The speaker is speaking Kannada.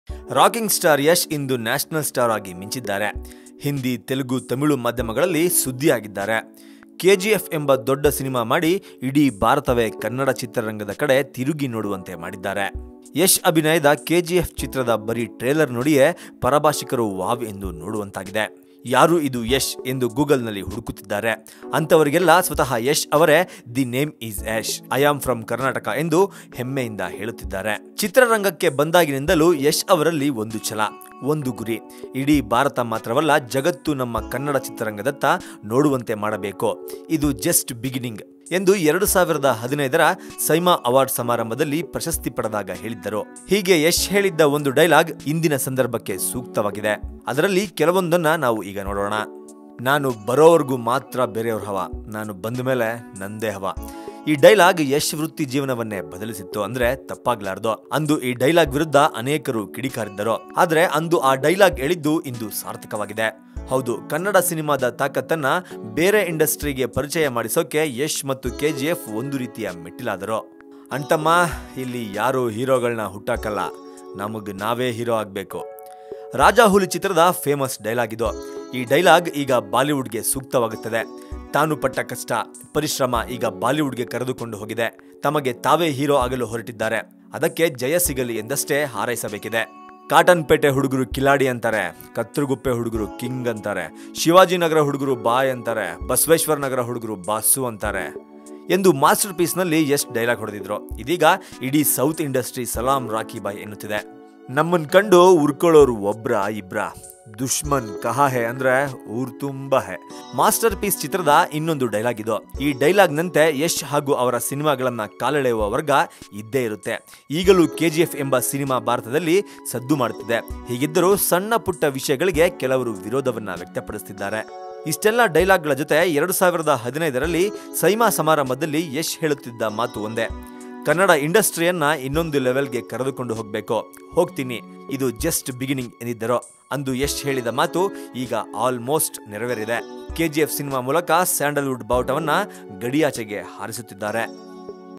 ರಾಕಿಂಗ್ ಸ್ಟಾರ್ ಯಶ್ ಇಂದು ನ್ಯಾಷನಲ್ ಸ್ಟಾರ್ ಆಗಿ ಮಿಂಚಿದ್ದಾರೆ ಹಿಂದಿ ತೆಲುಗು ತಮಿಳು ಮಾಧ್ಯಮಗಳಲ್ಲಿ ಸುದ್ದಿಯಾಗಿದ್ದಾರೆ ಕೆಜಿಎಫ್ ಎಂಬ ದೊಡ್ಡ ಸಿನಿಮಾ ಮಾಡಿ ಇಡೀ ಭಾರತವೇ ಕನ್ನಡ ಚಿತ್ರರಂಗದ ಕಡೆ ತಿರುಗಿ ನೋಡುವಂತೆ ಮಾಡಿದ್ದಾರೆ ಯಶ್ ಅಭಿನಯದ ಕೆಜಿಎಫ್ ಚಿತ್ರದ ಬರೀ ಟ್ರೇಲರ್ ನೋಡಿಯೇ ಪರಭಾಷಿಕರು ವಾವ್ ಎಂದು ನೋಡುವಂತಾಗಿದೆ ಯಾರು ಇದು ಯಶ್ ಎಂದು ಗೂಗಲ್ನಲ್ಲಿ ಹುಡುಕುತ್ತಿದ್ದಾರೆ ಅಂಥವರಿಗೆಲ್ಲ ಸ್ವತಃ ಯಶ್ ಅವರೇ the name is Yash I am from Karnataka ಎಂದು ಹೆಮ್ಮೆಯಿಂದ ಹೇಳುತ್ತಿದ್ದಾರೆ ಚಿತ್ರರಂಗಕ್ಕೆ ಬಂದಾಗಿನಿಂದಲೂ ಯಶ್ ಅವರಲ್ಲಿ ಒಂದು ಛಲ ಒಂದು ಗುರಿ ಇಡೀ ಭಾರತ ಮಾತ್ರವಲ್ಲ ಜಗತ್ತು ನಮ್ಮ ಕನ್ನಡ ಚಿತ್ರರಂಗದತ್ತ ನೋಡುವಂತೆ ಮಾಡಬೇಕು ಇದು ಜಸ್ಟ್ ಬಿಗಿನಿಂಗ್ ಎಂದು ಎರಡು ಸಾವಿರದ ಹದಿನೈದರ ಸೈಮಾ ಅವಾರ್ಡ್ ಸಮಾರಂಭದಲ್ಲಿ ಪ್ರಶಸ್ತಿ ಪಡೆದಾಗ ಹೇಳಿದ್ದರು ಹೀಗೆ ಯಶ್ ಹೇಳಿದ್ದ ಒಂದು ಡೈಲಾಗ್ ಇಂದಿನ ಸಂದರ್ಭಕ್ಕೆ ಸೂಕ್ತವಾಗಿದೆ ಅದರಲ್ಲಿ ಕೆಲವೊಂದನ್ನ ನಾವು ಈಗ ನೋಡೋಣ ನಾನು ಬರೋವರೆಗೂ ಮಾತ್ರ ಬೇರೆಯವ್ರ ಹವ ನಾನು ಬಂದ ಮೇಲೆ ನಂದೇ ಹವ ಈ ಡೈಲಾಗ್ ಯಶ್ ವೃತ್ತಿ ಜೀವನವನ್ನೇ ಬದಲಿಸಿತ್ತು ಅಂದ್ರೆ ತಪ್ಪಾಗ್ಲಾರ್ದು ಅಂದು ಈ ಡೈಲಾಗ್ ವಿರುದ್ಧ ಅನೇಕರು ಕಿಡಿಕಾರಿದ್ದರು ಆದ್ರೆ ಅಂದು ಆ ಡೈಲಾಗ್ ಹೇಳಿದ್ದು ಇಂದು ಸಾರ್ಥಕವಾಗಿದೆ ಹೌದು ಕನ್ನಡ ಸಿನಿಮಾದ ತಾಕತ್ತನ್ನ ಬೇರೆ ಇಂಡಸ್ಟ್ರಿಗೆ ಪರಿಚಯ ಮಾಡಿಸೋಕೆ ಯಶ್ ಮತ್ತು ಕೆಜಿಎಫ್ ಒಂದು ರೀತಿಯ ಮೆಟ್ಟಿಲಾದರು ಅಂಟಮ್ಮ ಇಲ್ಲಿ ಯಾರು ಹೀರೋಗಳನ್ನ ಹುಟ್ಟಾಕಲ್ಲ ನಮಗ್ ನಾವೇ ಹೀರೋ ಆಗ್ಬೇಕು ರಾಜಾ ಹುಲಿ ಚಿತ್ರದ ಫೇಮಸ್ ಡೈಲಾಗ್ ಇದು ಈ ಡೈಲಾಗ್ ಈಗ ಬಾಲಿವುಡ್ಗೆ ಸೂಕ್ತವಾಗುತ್ತದೆ ತಾನು ಪಟ್ಟ ಕಷ್ಟ ಪರಿಶ್ರಮ ಈಗ ಬಾಲಿವುಡ್ಗೆ ಕರೆದುಕೊಂಡು ಹೋಗಿದೆ ತಮಗೆ ತಾವೇ ಹೀರೋ ಆಗಲು ಹೊರಟಿದ್ದಾರೆ ಅದಕ್ಕೆ ಜಯ ಸಿಗಲಿ ಎಂದಷ್ಟೇ ಹಾರೈಸಬೇಕಿದೆ ಕಾಟನ್ ಪೇಟೆ ಹುಡುಗರು ಕಿಲಾಡಿ ಅಂತಾರೆ ಕತ್ತರುಗುಪ್ಪೆ ಹುಡುಗರು ಕಿಂಗ್ ಅಂತಾರೆ ಶಿವಾಜಿನಗರ ಹುಡುಗರು ಬಾಯ್ ಅಂತಾರೆ ಬಸವೇಶ್ವರ ನಗರ ಹುಡುಗರು ಬಾಸು ಅಂತಾರೆ ಎಂದು ಮಾಸ್ಟರ್ ಪೀಸ್ನಲ್ಲಿ ಎಷ್ಟು ಡೈಲಾಗ್ ಹೊಡೆದಿದ್ರು ಇದೀಗ ಇಡೀ ಸೌತ್ ಇಂಡಸ್ಟ್ರಿ ಸಲಾಂ ರಾಕಿ ಬಾಯ್ ಎನ್ನುತ್ತಿದೆ ನಮ್ಮನ್ ಕಂಡು ಉರ್ಕೊಳ್ಳೋರು ಒಬ್ರ ಇಬ್ರ ದುಶ್ಮನ್ ಕಹಾ ಹೇ ಅಂದ್ರೆ ಊರ್ ತುಂಬಾ ಹೇ ಮಾಸ್ಟರ್ ಪೀಸ್ ಚಿತ್ರದ ಇನ್ನೊಂದು ಡೈಲಾಗ್ ಇದು ಈ ಡೈಲಾಗ್ ನಂತೆ ಯಶ್ ಹಾಗೂ ಅವರ ಸಿನಿಮಾಗಳನ್ನ ಕಾಲೆಳೆಯುವ ವರ್ಗ ಇದ್ದೇ ಇರುತ್ತೆ ಈಗಲೂ ಕೆಜಿಎಫ್ ಎಂಬ ಸಿನಿಮಾ ಭಾರತದಲ್ಲಿ ಸದ್ದು ಮಾಡುತ್ತಿದೆ ಹೀಗಿದ್ದರೂ ಸಣ್ಣ ಪುಟ್ಟ ವಿಷಯಗಳಿಗೆ ಕೆಲವರು ವಿರೋಧವನ್ನ ವ್ಯಕ್ತಪಡಿಸುತ್ತಿದ್ದಾರೆ ಇಷ್ಟೆಲ್ಲ ಡೈಲಾಗ್ಗಳ ಜೊತೆ ಎರಡು ಸಾವಿರದ ಹದಿನೈದರಲ್ಲಿ ಸೈಮಾ ಸಮಾರಂಭದಲ್ಲಿ ಯಶ್ ಹೇಳುತ್ತಿದ್ದ ಮಾತು ಒಂದೇ ಕನ್ನಡ ಇಂಡಸ್ಟ್ರಿಯನ್ನ ಇನ್ನೊಂದು ಲೆವೆಲ್ಗೆ ಕರೆದುಕೊಂಡು ಹೋಗಬೇಕು ಹೋಗ್ತೀನಿ ಇದು ಜಸ್ಟ್ ಬಿಗಿನಿಂಗ್ ಎಂದಿದ್ದರು ಅಂದು ಯಶ್ ಹೇಳಿದ ಮಾತು ಈಗ ಆಲ್ಮೋಸ್ಟ್ ನೆರವೇರಿದೆ ಕೆಜಿಎಫ್ ಸಿನಿಮಾ ಮೂಲಕ ಸ್ಯಾಂಡಲ್ವುಡ್ ಬಾವುಟವನ್ನ ಗಡಿಯಾಚೆಗೆ ಹಾರಿಸುತ್ತಿದ್ದಾರೆ